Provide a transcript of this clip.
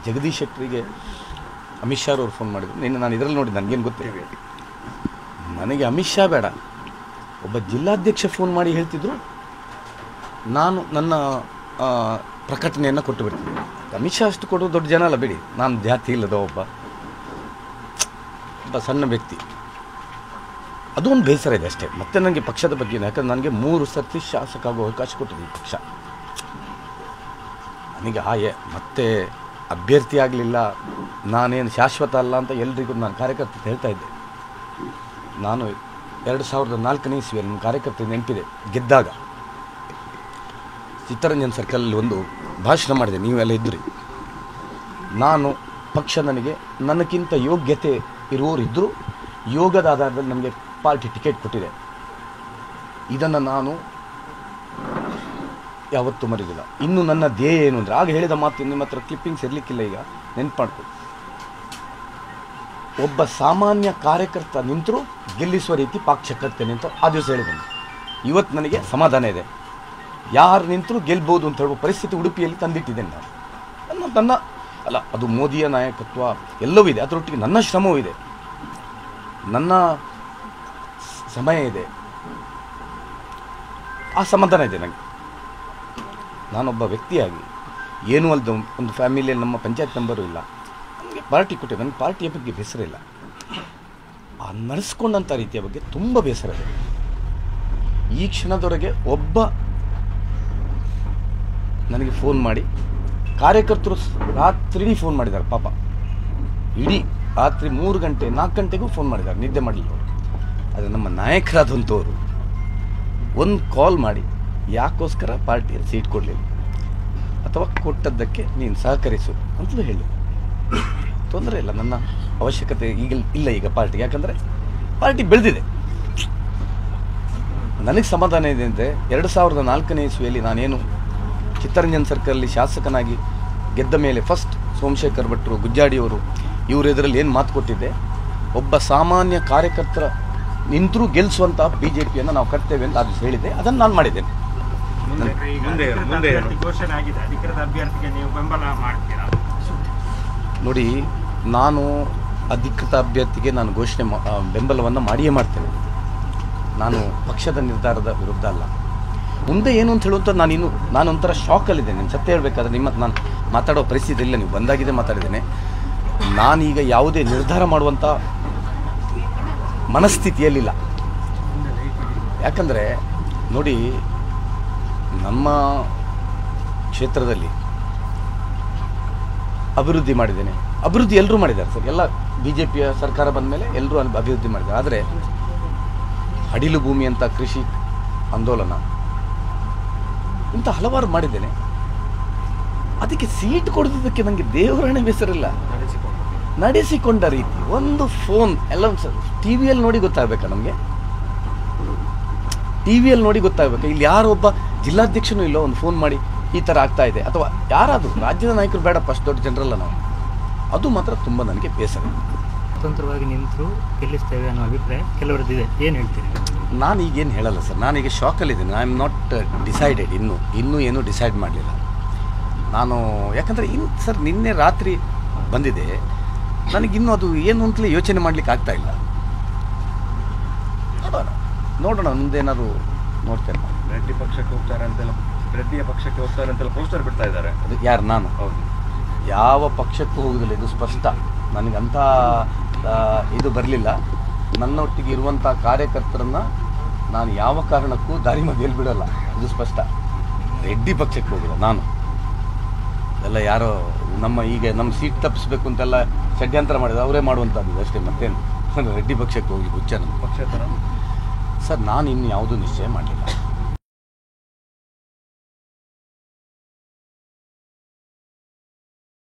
ಜಗದೀಶ್ ಶೆಟ್ಟರಿಗೆ ಅಮಿತ್ ಶಾ ಅವ್ರು ಫೋನ್ ಮಾಡಿದ್ರು ನಿನ್ನೆ ನಾನು ಇದರಲ್ಲಿ ನೋಡಿ ನನಗೇನು ಗೊತ್ತಿಲ್ಲ ನನಗೆ ಅಮಿತ್ ಶಾ ಬೇಡ ಒಬ್ಬ ಜಿಲ್ಲಾಧ್ಯಕ್ಷ ಫೋನ್ ಮಾಡಿ ಹೇಳ್ತಿದ್ರು ನಾನು ನನ್ನ ಆ, ಪ್ರಕಟಣೆಯನ್ನು ಕೊಟ್ಟು ಬಿಡ್ತೀನಿ ಅಮಿತ್ ಶಾ ಅಷ್ಟು ಕೊಡೋದು ದೊಡ್ಡ ಜನ ಅಲ್ಲ ಬಿಡಿ ನಾನು ಜಾತಿ ಇಲ್ಲದ ಒಬ್ಬ ಒಬ್ಬ ಸಣ್ಣ ವ್ಯಕ್ತಿ ಅದು ಒಂದು ಬೇಸರ ಇದೆ ಅಷ್ಟೇ ಮತ್ತೆ ನನಗೆ ಪಕ್ಷದ ಬಗ್ಗೆ ಇಲ್ಲ. ಯಾಕಂದ್ರೆ ನನಗೆ ಮೂರು ಸರ್ತಿ ಶಾಸಕ ಆಗೋ ಅವಕಾಶ ಕೊಟ್ಟಿದೆ ಈ ಪಕ್ಷ ನನಗೆ ಆಯೆ ಮತ್ತೆ ಅಭ್ಯರ್ಥಿ ಆಗಲಿಲ್ಲ ನಾನೇನು ಶಾಶ್ವತ ಅಲ್ಲ ಅಂತ ಎಲ್ರಿಗೂ ನಾನು ಕಾರ್ಯಕರ್ತ ಹೇಳ್ತಾ ಇದ್ದೆ ನಾನು ಎರಡು ಸಾವಿರದ ನಾಲ್ಕನೇ ಇಸ್ವಿಯಲ್ಲಿ ನನ್ನ ಕಾರ್ಯಕರ್ತ ನೆನಪಿದೆ ಗೆದ್ದಾಗ ಚಿತ್ತರಂಜನ್ ಸರ್ಕಲಲ್ಲಿ ಒಂದು ಭಾಷಣ ಮಾಡಿದೆ ನೀವೆಲ್ಲ ಇದ್ರಿ ನಾನು ಪಕ್ಷ ನನಗೆ ನನಗಿಂತ ಯೋಗ್ಯತೆ ಇರುವವರು ಇದ್ದರೂ ಯೋಗದ ಆಧಾರದಲ್ಲಿ ನನಗೆ ಪಾರ್ಟಿ ಟಿಕೆಟ್ ಕೊಟ್ಟಿದೆ ಇದನ್ನು ನಾನು ಯಾವತ್ತೂ ಮರಿದಿಲ್ಲ ಇನ್ನು ನನ್ನ ಧ್ಯೇಯ ಏನು ಅಂದರೆ ಆಗ ಹೇಳಿದ ಮಾತು ನಿಮ್ಮ ಹತ್ರ ಕ್ಲಿಪ್ಪಿಂಗ್ಸ್ ಇರಲಿಕ್ಕಿಲ್ಲ ಈಗ ನೆನ್ಪು ಮಾಡ್ಕೊಳ್ಳಿ ಒಬ್ಬ ಸಾಮಾನ್ಯ ಕಾರ್ಯಕರ್ತ ನಿಂತರೂ ಗೆಲ್ಲಿಸುವ ರೀತಿ ಪಾಕ್ಷಕರ್ತೇನೆ ಅಂತ ಆ ದಿವಸ ಹೇಳಿದ್ದೇನೆ ಇವತ್ತು ನನಗೆ ಸಮಾಧಾನ ಇದೆ ಯಾರು ನಿಂತರೂ ಗೆಲ್ಬೋದು ಅಂತ ಹೇಳುವ ಪರಿಸ್ಥಿತಿ ಉಡುಪಿಯಲ್ಲಿ ತಂದಿಟ್ಟಿದ್ದೇನೆ ನಾನು ನನ್ನ ನನ್ನ ಅಲ್ಲ ಅದು ಮೋದಿಯ ನಾಯಕತ್ವ ಎಲ್ಲವೂ ಇದೆ ಅದರೊಟ್ಟಿಗೆ ನನ್ನ ಶ್ರಮವೂ ಇದೆ ನನ್ನ ಸ್- ಸಮಯ ಇದೆ ಆ ಸಮಾಧಾನ ಇದೆ ನನಗೆ ನಾನೊಬ್ಬ ವ್ಯಕ್ತಿಯಾಗಿ ಏನೂ ಅಲ್ಲದ ಒಂದು ಫ್ಯಾಮಿಲಿಯಲ್ಲಿ ನಮ್ಮ ಪಂಚಾಯತ್ ನಂಬರು ಇಲ್ಲ ನನಗೆ ಪಾರ್ಟಿ ಕೊಟ್ಟಿದೆ ನನಗೆ ಪಾರ್ಟಿಯ ಬಗ್ಗೆ ಬೇಸರ ಇಲ್ಲ ಆ ನಡೆಸ್ಕೊಂಡಂಥ ರೀತಿಯ ಬಗ್ಗೆ ತುಂಬ ಬೇಸರ ಇದೆ ಈ ಕ್ಷಣದವರೆಗೆ ಒಬ್ಬ ನನಗೆ ಫೋನ್ ಮಾಡಿ ಕಾರ್ಯಕರ್ತರು ಸ್- ರಾತ್ರಿ ಫೋನ್ ಮಾಡಿದ್ದಾರೆ ಪಾಪ ಇಡೀ ರಾತ್ರಿ ಮೂರು ಗಂಟೆ ನಾಲ್ಕು ಗಂಟೆಗೂ ಫೋನ್ ಮಾಡಿದ್ದಾರೆ ನಿದ್ದೆ ಮಾಡಲಿಲ್ಲ ಅವರು ಆದರೆ ನಮ್ಮ ನಾಯಕರಾದಂಥವರು ಒಂದು ಕಾಲ್ ಮಾಡಿ ಯಾಕೋಸ್ಕರ ಪಾರ್ಟಿಯಲ್ಲಿ ಸೀಟ್ ಕೊಡಲಿಲ್ಲ ಅಥವಾ ಕೊಟ್ಟದ್ದಕ್ಕೆ ನೀನು ಸಹಕರಿಸು ಅಂತಲೂ ಹೇಳಿ ತೊಂದರೆ ಇಲ್ಲ ನನ್ನ ಅವಶ್ಯಕತೆ ಈಗ ಇಲ್ಲ ಈಗ ಪಾರ್ಟಿ ಯಾಕಂದರೆ ಪಾರ್ಟಿ ಬೆಳೆದಿದೆ ನನಗೆ ಸಮಾಧಾನ ಇದೆ ಅಂದರೆ ಎರಡು ಸಾವಿರದ ನಾಲ್ಕನೇ ಇಸ್ವಿಯಲ್ಲಿ ನಾನೇನು ಚಿತ್ತರಂಜನ್ ಸರ್ಕಲಲ್ಲಿ ಶಾಸಕನಾಗಿ ಗೆದ್ದ ಮೇಲೆ ಫಸ್ಟ್ ಸೋಮಶೇಖರ್ ಭಟ್ರು ಗುಜ್ಜಾಡಿಯವರು ಇವ್ರ ಎದುರಲ್ಲಿ ಏನು ಮಾತು ಕೊಟ್ಟಿದ್ದೆ ಒಬ್ಬ ಸಾಮಾನ್ಯ ಕಾರ್ಯಕರ್ತರ ನಿಂತರೂ ಗೆಲ್ಲಿಸುವಂಥ ಬಿ ಜೆ ಪಿಯನ್ನು ನಾವು ಕರ್ತೇವೆ ಅಂತ ಅದು ಹೇಳಿದೆ ಅದನ್ನು ನಾನು ಮಾಡಿದ್ದೇನೆ ಮುಂದೆ ಈಗ ಮುಂದೆ ಏನು? ಅಧಿಕೃತ ಮುಂದೆ ಏನು? ಅಭ್ಯರ್ಥಿ ಘೋಷಣೆ ಆಗಿದೆ ಅಧಿಕೃತ ಅಭ್ಯರ್ಥಿಗೆ ನೀವು ಬೆಂಬಲ ಮಾಡ್ತೀರಾ ನೋಡಿ ನಾನು ಅಧಿಕೃತ ಅಭ್ಯರ್ಥಿಗೆ ನಾನು ಘೋಷಣೆ ಮಾ- ಆ, ಬೆಂಬಲವನ್ನು ಮಾಡಿಯೇ ಮಾಡ್ತೇನೆ ನಾನು ಪಕ್ಷದ ನಿರ್ಧಾರದ ವಿರುದ್ಧ ಅಲ್ಲ ಮುಂದೆ ಏನು ಅಂತ ಹೇಳುವಂಥ ನಾನು ಇನ್ನು ನಾನು ಒಂಥರ ಶಾಕಲ್ಲಿದ್ದೇನೆ ನಿಮ್ಮ ಸತ್ಯ ಹೇಳಬೇಕಾದ್ರೆ ನಿಮ್ಮ ನಾನು ಮಾತಾಡೋ ಪರಿಸ್ಥಿತಿ ಇಲ್ಲ ನೀವು ಬಂದಾಗಿದೆ ಮಾತಾಡಿದ್ದೇನೆ ನಾನೀಗ ಯಾವುದೇ ನಿರ್ಧಾರ ಮಾಡುವಂಥ ಮನಸ್ಥಿತಿಯಲ್ಲಿಲ್ಲ ಯಾಕಂದರೆ ನೋಡಿ ನಮ್ಮ ಕ್ಷೇತ್ರದಲ್ಲಿ ಅಭಿವೃದ್ಧಿ ಮಾಡಿದ್ದೇನೆ ಅಭಿವೃದ್ಧಿ ಎಲ್ಲರೂ ಮಾಡಿದ್ದಾರೆ ಸರ್ ಎಲ್ಲ ಬಿ ಜೆ ಪಿಯ ಸರ್ಕಾರ ಬಂದ ಮೇಲೆ ಎಲ್ಲರೂ ಅಭಿವೃದ್ಧಿ ಮಾಡಿದ್ದಾರೆ ಆದರೆ ಅಡಿಲು ಭೂಮಿ ಅಂತ ಕೃಷಿ ಆಂದೋಲನ ಇಂಥ ಹಲವಾರು ಮಾಡಿದ್ದೇನೆ ಅದಕ್ಕೆ ಸೀಟ್ ಕೊಡದಿದ್ದಕ್ಕೆ ನನಗೆ ದೇವರಣೆ ಬೇಸರಿಲ್ಲ ನಡೆಸಿಕೊಂಡ ರೀತಿ ಒಂದು ಫೋನ್ ಎಲ್ಲ ಟಿ ವಿಯಲ್ಲಿ ನೋಡಿ ಗೊತ್ತಾಗಬೇಕಾ ನಮಗೆ ಟಿ ವಿಯಲ್ಲಿ ನೋಡಿ ಗೊತ್ತಾಗಬೇಕು ಇಲ್ಲಿ ಯಾರೋ ಒಬ್ಬ ಜಿಲ್ಲಾಧ್ಯಕ್ಷನೂ ಇಲ್ಲ ಒಂದು ಫೋನ್ ಮಾಡಿ ಈ ಥರ ಆಗ್ತಾ ಇದೆ ಅಥವಾ ಯಾರಾದರೂ ರಾಜ್ಯದ ನಾಯಕರು ಬೇಡಪ್ಪ ಅಷ್ಟು ದೊಡ್ಡ ಜನರಲ್ಲ ನಾವು ಅದು ಮಾತ್ರ ತುಂಬ ನನಗೆ ಬೇಸರ ಸ್ವತಂತ್ರವಾಗಿ ನಿಂತರೂ ಗೆಲ್ಲಿಸ್ತೇವೆ ಅನ್ನೋ ಅಭಿಪ್ರಾಯ ಕೆಲವರದ್ದಿದೆ ಏನು ಹೇಳ್ತೀರಿ ನಾನು ಈಗೇನು ಹೇಳಲ್ಲ ಸರ್ ನಾನೀಗ ಶಾಕಲ್ಲಿದ್ದೀನಿ ಐ ಆಮ್ ನಾಟ್ ಡಿಸೈಡೆಡ್ ಇನ್ನೂ ಇನ್ನೂ ಏನೂ ಡಿಸೈಡ್ ಮಾಡಲಿಲ್ಲ ನಾನು ಯಾಕಂದರೆ ಇನ್ನು ಸರ್ ನಿನ್ನೆ ರಾತ್ರಿ ಬಂದಿದೆ ನನಗಿನ್ನೂ ಅದು ಏನು ಅಂತಲೇ ಯೋಚನೆ ಮಾಡಲಿಕ್ಕೆ ಆಗ್ತಾ ಇಲ್ಲ ನೋಡೋಣ ನೋಡೋಣ ಮುಂದೇನಾದ್ರು ನೋಡ್ತೇನೆ ನಾನು. ರೆಡ್ಡಿ ಪಕ್ಷಕ್ಕೆ ಹೋಗ್ತಾರೆ ಅಂತೆಲ್ಲ ರೆಡ್ಡಿಯ ಪಕ್ಷಕ್ಕೆ ಹೋಗ್ತಾರೆ ಅಂತೆಲ್ಲ ಪೋಸ್ಟರ್ ಬಿಡ್ತಾ ಇದ್ದಾರೆ ಅದು ಯಾರು ನಾನು ಹೌದು ಯಾವ ಪಕ್ಷಕ್ಕೂ ಹೋಗುದಿಲ್ಲ ಇದು ಸ್ಪಷ್ಟ ನನಗಂಥ ಆ, ಇದು ಬರಲಿಲ್ಲ ನನ್ನೊಟ್ಟಿಗೆ ಇರುವಂಥ ಕಾರ್ಯಕರ್ತರನ್ನ ನಾನು ಯಾವ ಕಾರಣಕ್ಕೂ ದಾರಿ ಮಧ್ಯೆಯಲ್ಲಿ ಬಿಡಲ್ಲ ಇದು ಸ್ಪಷ್ಟ ರೆಡ್ಡಿ ಪಕ್ಷಕ್ಕೆ ಹೋಗಿಲ್ಲ ನಾನು ಎಲ್ಲ ಯಾರೋ ನಮ್ಮ ಈಗ ನಮ್ಮ ಸೀಟ್ ತಪ್ಪಿಸ್ಬೇಕು ಅಂತೆಲ್ಲ ಷಡ್ಯಂತ್ರ ಮಾಡಿದ್ರು ಅವರೇ ಮಾಡುವಂಥದ್ದು ಇದು ಅಷ್ಟೇ ಮತ್ತೇನು ನಾನು ರೆಡ್ಡಿ ಪಕ್ಷಕ್ಕೆ ಹೋಗಿ ಹುಚ್ಚ ನನ್ನ ಪಕ್ಷೇತರ ಸರ್ ನಾನು ಇನ್ನು ಯಾವುದೂ ನಿಶ್ಚಯ ಮಾಡಲಿಲ್ಲ